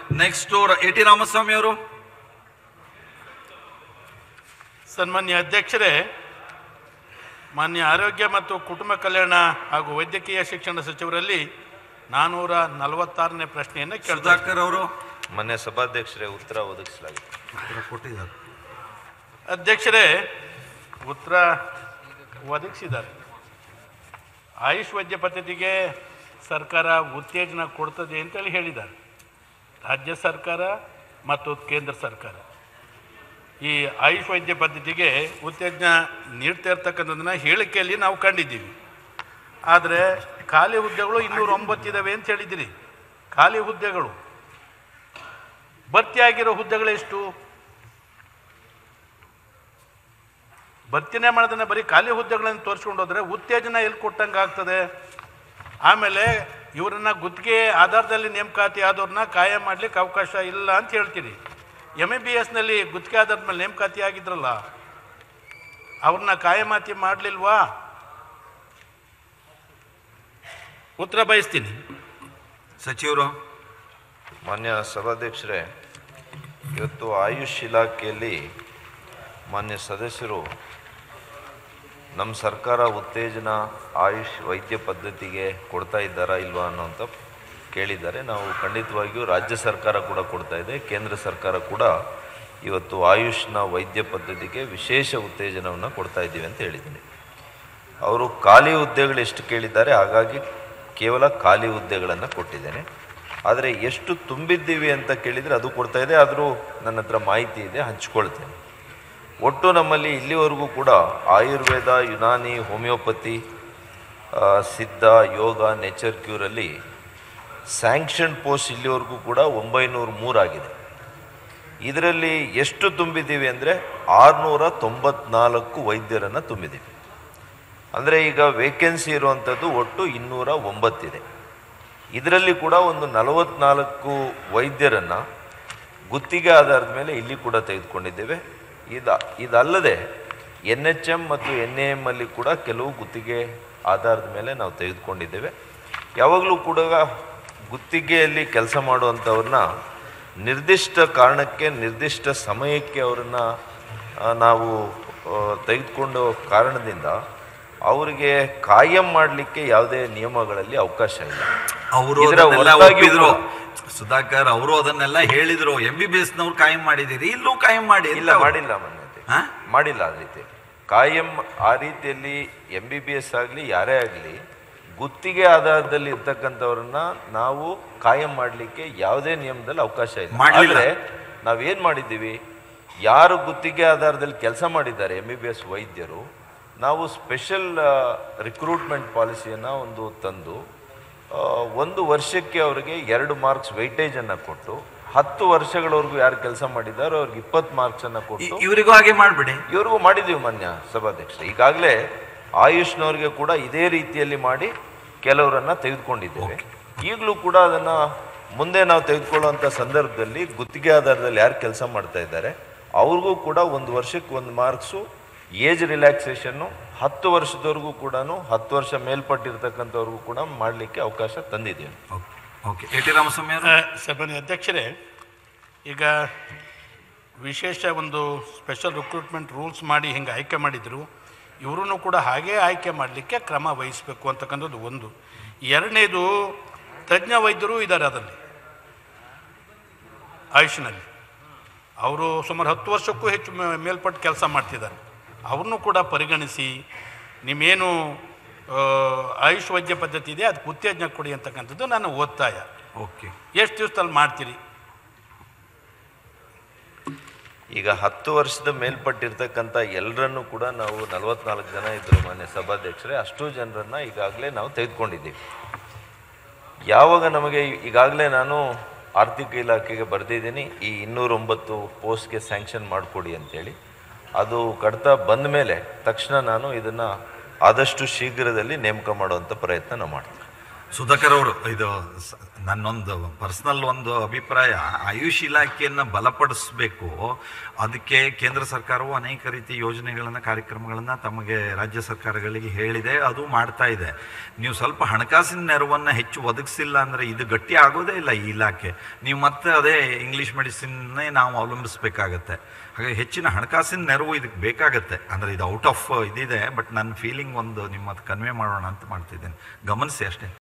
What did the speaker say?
Next A T Ramaswamy ಅವರು ಸನ್ಮಾನ್ಯ ಅಧ್ಯಕ್ಷರೇ ಮಾನ್ಯ ಆರೋಗ್ಯ ಮತ್ತು ಕುಟುಂಬ ಕಲ್ಯಾಣ ಹಾಗೂ ವೈದ್ಯಕೀಯ ಶಿಕ್ಷಣ ಸಚಿವರಲ್ಲಿ ನಾನೂರ ನಲವತ್ತಾರನೇ ಪ್ರಶ್ನೆಯನ್ನು ಕೇಳ್ತಾ ಸುಧಾಕರ್ ಅವರು ಮೊನ್ನೆ ಸಭಾಧ್ಯಕ್ಷರೇ ಉತ್ತರ ಒದಗಿಸಲಾಗಿದೆ ಕೊಟ್ಟಿದ್ದಾರೆ ಅಧ್ಯಕ್ಷರೇ ಉತ್ತರ ಒದಗಿಸಿದ್ದಾರೆ ಆಯುಷ್ ವೈದ್ಯ ಪದ್ಧತಿಗೆ ಸರ್ಕಾರ ಉತ್ತೇಜನ ಕೊಡ್ತದೆ ಅಂತೇಳಿ ಹೇಳಿದ್ದಾರೆ ರಾಜ್ಯ ಸರ್ಕಾರ ಮತ್ತು ಕೇಂದ್ರ ಸರ್ಕಾರ ಈ ಆಯುಷ್ ವೈದ್ಯ ಪದ್ಧತಿಗೆ ಉತ್ತೇಜನ ನೀಡ್ತಾ ಇರ್ತಕ್ಕಂಥದ್ದನ್ನ ಹೇಳಿಕೆಯಲ್ಲಿ ನಾವು ಕಂಡಿದ್ದೀವಿ ಆದರೆ ಖಾಲಿ ಹುದ್ದೆಗಳು ಇನ್ನೂರ ಒಂಬತ್ತಿದ್ದಾವೆ ಅಂತ ಹೇಳಿದ್ದೀರಿ ಖಾಲಿ ಹುದ್ದೆಗಳು ಭರ್ತಿಯಾಗಿರೋ ಹುದ್ದೆಗಳೆಷ್ಟು ಭರ್ತಿನೇ ಮಾಡೋದನ್ನ ಬರೀ ಖಾಲಿ ಹುದ್ದೆಗಳನ್ನು ತೋರಿಸ್ಕೊಂಡು ಹೋದ್ರೆ ಉತ್ತೇಜನ ಎಲ್ಲಿ ಕೊಟ್ಟಂಗೆ ಆಗ್ತದೆ ಆಮೇಲೆ ಇವರನ್ನ ಗುತ್ತಿಗೆ ಆಧಾರದಲ್ಲಿ ನೇಮಕಾತಿ ಆದವ್ರನ್ನ ಕಾಯಂ ಮಾಡ್ಲಿಕ್ಕೆ ಅವಕಾಶ ಇಲ್ಲ ಅಂತ ಹೇಳ್ತೀರಿ ಎಮ್ ಎ ಬಿ ಎಸ್ನಲ್ಲಿ ಗುತ್ತಿಗೆ ಆಧಾರದ ಮೇಲೆ ನೇಮಕಾತಿ ಆಗಿದ್ರಲ್ಲ ಅವ್ರನ್ನ ಕಾಯಮಾತಿ ಮಾಡಲಿಲ್ವಾ ಉತ್ತರ ಬಯಸ್ತೀನಿ ಸಚಿವರು ಮಾನ್ಯ ಸಭಾಧ್ಯಕ್ಷರೇ ಇವತ್ತು ಆಯುಷ್ ಇಲಾಖೆಯಲ್ಲಿ ಮಾನ್ಯ ಸದಸ್ಯರು ನಮ್ಮ ಸರ್ಕಾರ ಉತ್ತೇಜನ ಆಯುಷ್ ವೈದ್ಯ ಪದ್ಧತಿಗೆ ಕೊಡ್ತಾ ಇದ್ದಾರಾ ಇಲ್ವಾ ಅನ್ನೋಂಥ ಕೇಳಿದ್ದಾರೆ ನಾವು ಖಂಡಿತವಾಗಿಯೂ ರಾಜ್ಯ ಸರ್ಕಾರ ಕೂಡ ಕೊಡ್ತಾ ಇದೆ ಕೇಂದ್ರ ಸರ್ಕಾರ ಕೂಡ ಇವತ್ತು ಆಯುಷ್ನ ವೈದ್ಯ ಪದ್ಧತಿಗೆ ವಿಶೇಷ ಉತ್ತೇಜನವನ್ನು ಕೊಡ್ತಾ ಇದ್ದೀವಿ ಅಂತ ಹೇಳಿದ್ದೀನಿ ಅವರು ಖಾಲಿ ಹುದ್ದೆಗಳು ಎಷ್ಟು ಕೇಳಿದ್ದಾರೆ ಹಾಗಾಗಿ ಕೇವಲ ಖಾಲಿ ಹುದ್ದೆಗಳನ್ನು ಕೊಟ್ಟಿದ್ದೇನೆ ಆದರೆ ಎಷ್ಟು ತುಂಬಿದ್ದೀವಿ ಅಂತ ಕೇಳಿದರೆ ಅದು ಕೊಡ್ತಾ ಇದೆ ಆದರೂ ನನ್ನ ಹತ್ರ ಮಾಹಿತಿ ಇದೆ ಹಂಚ್ಕೊಳ್ತೇನೆ ಒಟ್ಟು ನಮ್ಮಲ್ಲಿ ಇಲ್ಲಿವರೆಗೂ ಕೂಡ ಆಯುರ್ವೇದ ಯುನಾನಿ ಹೋಮಿಯೋಪತಿ ಆ, ಸಿದ್ಧ ಯೋಗ ನೇಚರ್ ಕ್ಯೂರಲ್ಲಿ ಸ್ಯಾಂಕ್ಷನ್ ಪೋಸ್ಟ್ ಇಲ್ಲಿವರೆಗೂ ಕೂಡ ಒಂಬೈನೂರ ಮೂರಾಗಿದೆ ಇದರಲ್ಲಿ ಎಷ್ಟು ತುಂಬಿದ್ದೀವಿ ಅಂದರೆ ಆರುನೂರ ತೊಂಬತ್ನಾಲ್ಕು ವೈದ್ಯರನ್ನು ತುಂಬಿದ್ದೀವಿ ಅಂದರೆ ಈಗ ವೇಕೆನ್ಸಿ ಇರುವಂಥದ್ದು ಒಟ್ಟು ಇನ್ನೂರ ಒಂಬತ್ತಿದೆ ಇದರಲ್ಲಿ ಕೂಡ ಒಂದು ನಲವತ್ನಾಲ್ಕು ವೈದ್ಯರನ್ನು ಗುತ್ತಿಗೆ ಆಧಾರದ ಮೇಲೆ ಇಲ್ಲಿ ಕೂಡ ತೆಗೆದುಕೊಂಡಿದ್ದೇವೆ ಇದು ಇದಲ್ಲದೆ ಎನ್ ಎಚ್ ಎಮ್ ಮತ್ತು ಎನ್ ಎ ಎಮ್ ಅಲ್ಲಿ ಕೂಡ ಕೆಲವು ಗುತ್ತಿಗೆ ಆಧಾರದ ಮೇಲೆ ನಾವು ತೆಗೆದುಕೊಂಡಿದ್ದೇವೆ ಯಾವಾಗಲೂ ಕೂಡ ಗುತ್ತಿಗೆಯಲ್ಲಿ ಕೆಲಸ ಮಾಡುವಂಥವ್ರನ್ನ ನಿರ್ದಿಷ್ಟ ಕಾರಣಕ್ಕೆ ನಿರ್ದಿಷ್ಟ ಸಮಯಕ್ಕೆ ಅವರನ್ನು ನಾವು ಆ, ತೆಗೆದುಕೊಂಡು ಕಾರಣದಿಂದ ಅವರಿಗೆ ಕಾಯಂ ಮಾಡಲಿಕ್ಕೆ ಯಾವುದೇ ನಿಯಮಗಳಲ್ಲಿ ಅವಕಾಶ ಇಲ್ಲ ಅವರು ಇದರ ಅದನ್ನೆಲ್ಲ ಹೊರತಾಗಿಯೂ ಒಪ್ಪಿದ್ರು ಕೂಡ- ಸುಧಾಕರ್ ಅವರು ಅದನ್ನೆಲ್ಲ ಹೇಳಿದ್ರು ಎಂ ಬಿ ಬಿ ಎಸ್ ನವ್ರು ಕಾಯಂ ಮಾಡಿದಿರಿ ಇಲ್ಲೂ ಕಾಯಂ ಮಾಡಿ ಇಲ್ಲ ಮಾಡಿಲ್ಲ ಮನ್ಯತೆ ಹಾ? ಮಾಡಿಲ್ಲ ಆ ರೀತಿ ಕಾಯಂ ಆ ರೀತಿಯಲ್ಲಿ ಎಂ ಬಿ ಬಿ ಎಸ್ ಆಗಲಿ ಯಾರೇ ಆಗಲಿ ಗುತ್ತಿಗೆ ಆಧಾರದಲ್ಲಿ ಇರ್ತಕ್ಕಂಥವ್ರನ್ನ ನಾವು ಕಾಯಂ ಮಾಡಲಿಕ್ಕೆ ಯಾವುದೇ ನಿಯಮದಲ್ಲಿ ಅವಕಾಶ ಇಲ್ಲ ಮಾಡ್ಲಿಲ್ಲ. ಆದರೆ ನಾವೇನು ಮಾಡಿದ್ದೀವಿ ಯಾರು ಗುತ್ತಿಗೆ ಆಧಾರದಲ್ಲಿ ಕೆಲಸ ಮಾಡಿದ್ದಾರೆ ಎಂ ಬಿ ಬಿ ಎಸ್ ವೈದ್ಯರು ನಾವು ಸ್ಪೆಷಲ್ ರಿಕ್ರೂಟ್ಮೆಂಟ್ ಪಾಲಿಸಿಯನ್ನು ಒಂದು ತಂದು ಆ, ಒಂದು ವರ್ಷಕ್ಕೆ ಅವರಿಗೆ ಎರಡು ಮಾರ್ಕ್ಸ್ ವೆಯ್ಟೇಜನ್ನು ಕೊಟ್ಟು ಹತ್ತು ವರ್ಷಗಳವರೆಗೂ ಯಾರು ಕೆಲಸ ಮಾಡಿದ್ದಾರೋ ಅವ್ರಿಗೆ ಇಪ್ಪತ್ತು ಮಾರ್ಕ್ಸನ್ನು ಕೊಟ್ಟು ಇವರಿಗೂ ಹಾಗೆ ಮಾಡ್ಬಿಡಿ ಇವ್ರಿಗೂ ಮಾಡಿದ್ದೀವಿ ಮಾನ್ಯ ಸಭಾಧ್ಯಕ್ಷ ಈಗಾಗಲೇ ಆಯುಷ್ನವ್ರಿಗೆ ಕೂಡ ಇದೇ ರೀತಿಯಲ್ಲಿ ಮಾಡಿ ಕೆಲವರನ್ನ ತೆಗೆದುಕೊಂಡಿದ್ದೇವೆ ಈಗಲೂ ಕೂಡ ಅದನ್ನ ಮುಂದೆ ನಾವು ತೆಗೆದುಕೊಳ್ಳುವಂಥ ಸಂದರ್ಭದಲ್ಲಿ ಗುತ್ತಿಗೆ ಆಧಾರದಲ್ಲಿ ಯಾರು ಕೆಲಸ ಮಾಡ್ತಾ ಇದ್ದಾರೆ ಅವ್ರಿಗೂ ಕೂಡ ಒಂದು ವರ್ಷಕ್ಕೆ ಒಂದು ಮಾರ್ಕ್ಸು ಏಜ್ ರಿಲ್ಯಾಕ್ಸೇಷನ್ನು ಹತ್ತು ವರ್ಷದವರೆಗೂ ಕೂಡ ಹತ್ತು ವರ್ಷ ಮೇಲ್ಪಟ್ಟಿರ್ತಕ್ಕಂಥವ್ರಿಗೂ ಕೂಡ ಮಾಡಲಿಕ್ಕೆ ಅವಕಾಶ ತಂದಿದ್ದೀವಿ ಓಕೆ ಎ ಟಿ ರಾಮಸ್ವಾಮಿ ಅವರು ಆ, ಸಭಾನಿ ಅಧ್ಯಕ್ಷರೇ ಈಗ ವಿಶೇಷ ಒಂದು ಸ್ಪೆಷಲ್ ರಿಕ್ರೂಟ್ಮೆಂಟ್ ರೂಲ್ಸ್ ಮಾಡಿ ಹಿಂಗೆ ಆಯ್ಕೆ ಮಾಡಿದರು ಇವರೂ ಕೂಡ ಹಾಗೇ ಆಯ್ಕೆ ಮಾಡಲಿಕ್ಕೆ ಕ್ರಮ ವಹಿಸಬೇಕು ಅಂತಕ್ಕಂಥದ್ದು ಒಂದು ಎರಡನೇದು ತಜ್ಞ ವೈದ್ಯರು ಇದ್ದಾರೆ ಅದರಲ್ಲಿ ಆಯುಷ್ನಲ್ಲಿ ಅವರು ಸುಮಾರು ಹತ್ತು ವರ್ಷಕ್ಕೂ ಹೆಚ್ಚು ಮೇ- ಮೇಲ್ಪಟ್ಟು ಕೆಲಸ ಮಾಡ್ತಿದ್ದಾರೆ ಅವ್ರನ್ನೂ ಕೂಡ ಪರಿಗಣಿಸಿ ನಿಮ್ಮೇನು ಆ, ಆಯುಷ್ ವೈದ್ಯ ಪದ್ಧತಿ ಇದೆ ಅದಕ್ಕೆ ಉತ್ತೇಜನ ಕೊಡಿ ಅಂತಕ್ಕಂಥದ್ದು ನನ್ನ ಒತ್ತಾಯ ಓಕೆ ಎಷ್ಟು ದಿವಸದಲ್ಲಿ ಮಾಡ್ತೀರಿ ಈಗ ಹತ್ತು ವರ್ಷದ ಮೇಲ್ಪಟ್ಟಿರ್ತಕ್ಕಂಥ ಎಲ್ಲರನ್ನೂ ಕೂಡ ನಾವು ನಲವತ್ನಾಲ್ಕು ಜನ ಇದ್ದರು ಮಾನ್ಯ ಸಭಾಧ್ಯಕ್ಷರೇ ಅಷ್ಟು ಜನರನ್ನ ಈಗಾಗಲೇ ನಾವು ತೆಗೆದುಕೊಂಡಿದ್ದೀವಿ ಯಾವಾಗ ನಮಗೆ ಈಗಾಗಲೇ ನಾನು ಆರ್ಥಿಕ ಇಲಾಖೆಗೆ ಬರೆದಿದ್ದೀನಿ ಈ ಇನ್ನೂರೊಂಬತ್ತು ಪೋಸ್ಟ್ಗೆ ಸ್ಯಾಂಕ್ಷನ್ ಮಾಡಿಕೊಡಿ ಅಂತೇಳಿ ಅದು ಕಡ್ತಾ ಬಂದ ಮೇಲೆ ತಕ್ಷಣ ನಾನು ಇದನ್ನು ಆದಷ್ಟು ಶೀಘ್ರದಲ್ಲಿ ನೇಮಕ ಮಾಡುವಂಥ ಪ್ರಯತ್ನ ನಾವು ಮಾಡ್ತೀನಿ ಸುಧಾಕರ್ ಅವರು ಇದು ಸ- ನನ್ನೊಂದು ಪರ್ಸನಲ್ ಒಂದು ಅಭಿಪ್ರಾಯ ಆಯುಷ್ ಇಲಾಖೆಯನ್ನು ಬಲಪಡಿಸಬೇಕು ಅದಕ್ಕೆ ಕೇಂದ್ರ ಸರ್ಕಾರವು ಅನೇಕ ರೀತಿ ಯೋಜನೆಗಳನ್ನು ಕಾರ್ಯಕ್ರಮಗಳನ್ನು ತಮಗೆ ರಾಜ್ಯ ಸರ್ಕಾರಗಳಿಗೆ ಹೇಳಿದೆ ಅದು ಮಾಡ್ತಾ ಇದೆ ನೀವು ಸ್ವಲ್ಪ ಹಣಕಾಸಿನ ನೆರವನ್ನು ಹೆಚ್ಚು ಒದಗಿಸಿಲ್ಲ ಅಂದರೆ ಇದು ಗಟ್ಟಿ ಆಗೋದೇ ಇಲ್ಲ ಈ ಇಲಾಖೆ ನೀವು ಮತ್ತೆ ಅದೇ ಇಂಗ್ಲೀಷ್ ಮೆಡಿಸಿನ್ನೇ ನಾವು ಅವಲಂಬಿಸಬೇಕಾಗತ್ತೆ ಹಾಗಾಗಿ ಹೆಚ್ಚಿನ ಹಣಕಾಸಿನ ನೆರವು ಇದಕ್ಕೆ ಬೇಕಾಗತ್ತೆ ಅಂದರೆ ಇದು ಔಟ್ ಆಫ್ ಇದಿದೆ ಬಟ್ ನನ್ನ ಫೀಲಿಂಗ್ ಒಂದು ನಿಮ್ಮ ಕನ್ವೆ ಮಾಡೋಣ ಅಂತ ಮಾಡ್ತಿದ್ದೇನೆ ಗಮನಿಸಿ ಅಷ್ಟೇ